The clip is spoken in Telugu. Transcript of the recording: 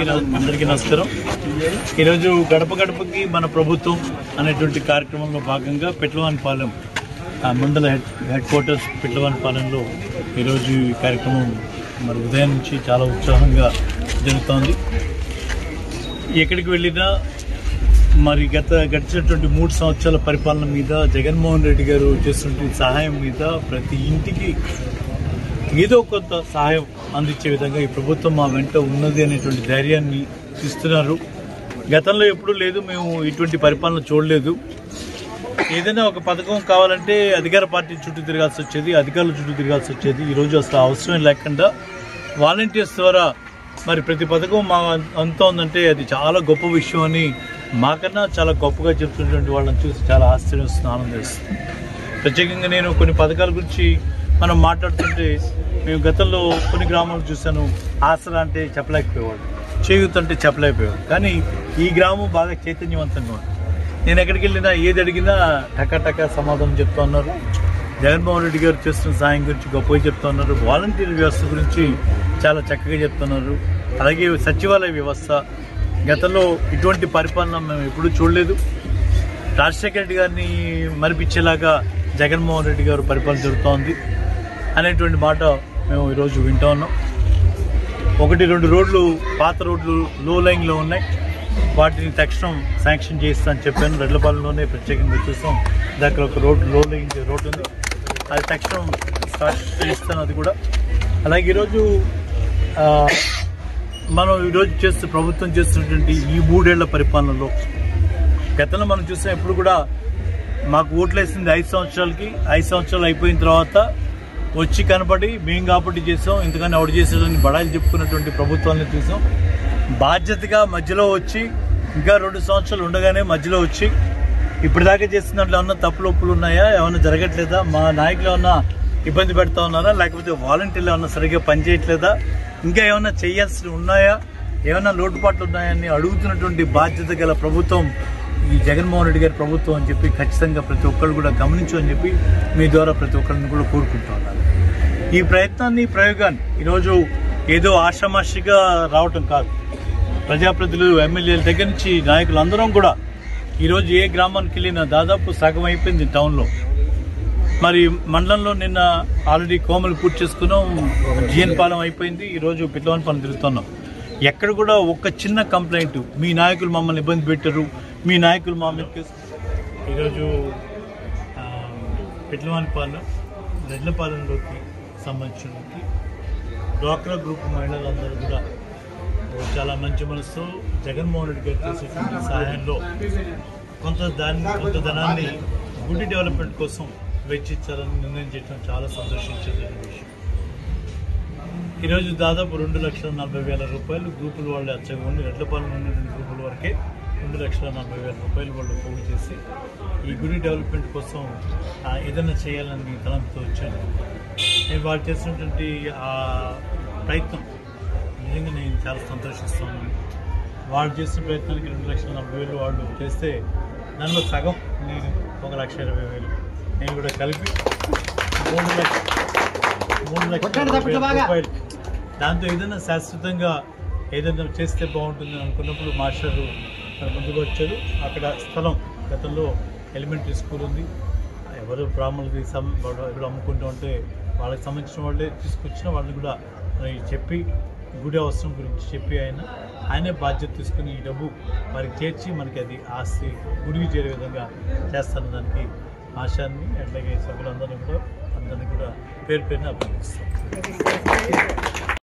అందరికీ నమ- అందరికీ నమస్కారం ఈరోజు గడప గడపకి మన ప్రభుత్వం అనేటువంటి కార్యక్రమంలో భాగంగా పెట్లవానిపాలెం ఆ మండల హెడ్ హెడ్ క్వార్టర్స్ పెట్లవానిపాలెంలో ఈరోజు ఈ కార్యక్రమం మరి ఉదయం నుంచి చాలా ఉత్సాహంగా జరుగుతోంది ఎక్కడికి వెళ్ళినా మరి గత గడిచినటువంటి మూడు సంవత్సరాల పరిపాలన మీద జగన్మోహన్ రెడ్డి గారు చేస్తున్నటువంటి సహాయం మీద ప్రతి ఇంటికి ఏదో కొంత సహాయం అందించే విధంగా ఈ ప్రభుత్వం మా వెంట ఉన్నది అనేటువంటి ధైర్యాన్ని ఇస్తున్నారు గతంలో ఎప్పుడూ లేదు మేము ఇటువంటి పరిపాలన చూడలేదు ఏదైనా ఒక పథకం కావాలంటే అధికార పార్టీ చుట్టూ తిరగాల్సి వచ్చేది అధికారుల చుట్టూ తిరగాల్సి వచ్చేది ఈరోజు అసలు అవసరం లేకుండా వాలంటీర్స్ ద్వారా మరి ప్రతి పథకం మా అంత ఉందంటే అది చాలా గొప్ప విషయం అని మాకన్నా చాలా గొప్పగా చెప్తున్నటువంటి వాళ్ళని చూసి చాలా ఆశ్చర్యం వస్తుంది ఆనందం వేస్తుంది ప్రత్యేకంగా నేను కొన్ని పథకాల గురించి మనం మాట్లాడుతుంటే మేము గతంలో కొన్ని గ్రామాలు చూశాను ఆసరా అంటే చెప్పలేకపోయేవాడు చేయూత్ అంటే చెప్పలేకపోయేవాడు కానీ ఈ గ్రామం బాగా చైతన్యవంతంగా ఉంది నేను ఎక్కడికి వెళ్ళినా ఏది అడిగినా టకా టకా సమాధానం చెప్తా ఉన్నారు జగన్మోహన్ రెడ్డి గారు చేస్తున్న సాయం గురించి గొప్పగా చెప్తా ఉన్నారు వాలంటీర్ వ్యవస్థ గురించి చాలా చక్కగా చెప్తున్నారు అలాగే సచివాలయ వ్యవస్థ గతంలో ఇటువంటి పరిపాలన మేము ఎప్పుడూ చూడలేదు రాజశేఖర రెడ్డి గారిని మరిపించేలాగా జగన్మోహన్ రెడ్డి గారు పరిపాలన జరుగుతోంది అనేటువంటి మాట మేము ఈరోజు వింటూ ఉన్నాం ఒకటి రెండు రోడ్లు పాత రోడ్లు లో లైన్లో ఉన్నాయి వాటిని తక్షణం శాంక్షన్ చేస్తా అని చెప్పాను రెడ్లపాలెంలోనే ప్రత్యేకంగా చూసాం దగ్గర ఒక రోడ్ లో లైన్ రోడ్డు ఉంది అది తక్షణం స్టార్ట్ చేస్తాను అది కూడా అలాగే ఈరోజు ఆ, మనం ఈరోజు చేస్తూ ప్రభుత్వం చేస్తున్నటువంటి ఈ మూడేళ్ల పరిపాలనలో గతంలో మనం చూసాం ఎప్పుడు కూడా మాకు ఓట్లు వేసింది ఐదు సంవత్సరాలకి ఐదు సంవత్సరాలు అయిపోయిన తర్వాత వచ్చి కనపడి మేము కాబట్టి చేసాం ఇంతకని ఆవిడ చేసేదని బడాయిలు చెప్పుకున్నటువంటి ప్రభుత్వాన్ని చూసాం బాధ్యతగా మధ్యలో వచ్చి ఇంకా రెండు సంవత్సరాలు ఉండగానే మధ్యలో వచ్చి ఇప్పటిదాకా చేసిన దాంట్లో ఏమన్నా తప్పులు ఒప్పులు ఉన్నాయా ఏమన్నా జరగట్లేదా మా నాయకులు ఏమన్నా ఇబ్బంది పెడతా ఉన్నారా లేకపోతే వాలంటీర్లు ఏమన్నా సరిగ్గా పనిచేయట్లేదా ఇంకా ఏమన్నా చేయాల్సి ఉన్నాయా ఏమైనా లోటుపాట్లు ఉన్నాయని అడుగుతున్నటువంటి బాధ్యత గల ప్రభుత్వం ఈ జగన్మోహన్ రెడ్డి గారి ప్రభుత్వం అని చెప్పి ఖచ్చితంగా ప్రతి ఒక్కరు కూడా గమనించు అని చెప్పి మీ ద్వారా ప్రతి ఒక్కరిని కూడా కోరుకుంటా ఉన్నాను ఈ ప్రయత్నాన్ని ఈ ప్రయోగాన్ని ఈరోజు ఏదో ఆషామాషిగా రావటం కాదు ప్రజాప్రతినిధులు ఎమ్మెల్యేల దగ్గర నుంచి నాయకులు అందరం కూడా ఈరోజు ఏ గ్రామానికి వెళ్ళినా దాదాపు సగం అయిపోయింది టౌన్లో మరి మండలంలో నిన్న ఆల్రెడీ కోమలు పూర్తి చేసుకున్నాం జిఎన్ పాలెం అయిపోయింది ఈరోజు పిట్లవన్ పాలెం తిరుగుతున్నాం ఎక్కడ కూడా ఒక్క చిన్న కంప్లైంట్ మీ నాయకులు మమ్మల్ని ఇబ్బంది పెట్టారు మీ నాయకులు మా మీద కేసు ఈరోజు ఆ, పిట్లవాని పాలెం రెడ్లపాలెంలోకి సంబంధించినటువంటి డ్వాక్రా గ్రూప్ మహిళలందరూ కూడా చాలా మంచి మనసుతో జగన్మోహన్ రెడ్డి గారు చేసేటువంటి సహాయంలో కొంత దాన్ని కొంత ధనాన్ని గుడి డెవలప్మెంట్ కోసం వెచ్చించాలని నిర్ణయం చేయడం చాలా సంతోషించేది విషయం ఈరోజు దాదాపు రెండు లక్షల నలభై వేల రూపాయలు గ్రూపుల వాళ్ళు అచ్చగొండి రెడ్లపాలెం నుండి రెండు గ్రూపుల వరకే రెండు లక్షల నలభై వేల రూపాయలు వాళ్ళు పోగు చేసి ఈ గుడి డెవలప్మెంట్ కోసం ఆ, ఏదైనా చేయాలని తలంపుతో వచ్చాను నేను వాళ్ళు చేసినటువంటి ఆ ప్రయత్నం నిజంగా నేను చాలా సంతోషిస్తున్నాను వాళ్ళు చేసిన ప్రయత్నానికి రెండు లక్షల నలభై వేలు వాళ్ళు చేస్తే దానిలో సగం నేను ఒక లక్ష ఇరవై వేలు నేను కూడా కలిపి మూడు లక్ష మూడు లక్షల ఇరవై వేల రూపాయలు దాంతో ఏదైనా శాశ్వతంగా ఏదైనా చేస్తే బాగుంటుంది అనుకున్నప్పుడు మాస్టరు మన ముందుకు వచ్చారు అక్కడ స్థలం గతంలో ఎలిమెంటరీ స్కూల్ ఉంది ఎవరు బ్రాహ్మణులకి సం వాడు ఎవరు అమ్ముకుంటూ ఉంటే వాళ్ళకి సంబంధించిన వాళ్ళే తీసుకొచ్చిన వాళ్ళని కూడా మరి చెప్పి గుడి అవసరం గురించి చెప్పి ఆయన ఆయనే బాధ్యత తీసుకుని ఈ డబ్బు వారికి చేర్చి మనకి అది ఆస్తి గుడికి చేరే విధంగా చేస్తాను దానికి ఆశాన్ని అట్లాగే సభ్యులందరినీ కూడా అందరినీ కూడా పేరు పేరుని అభినందిస్తాం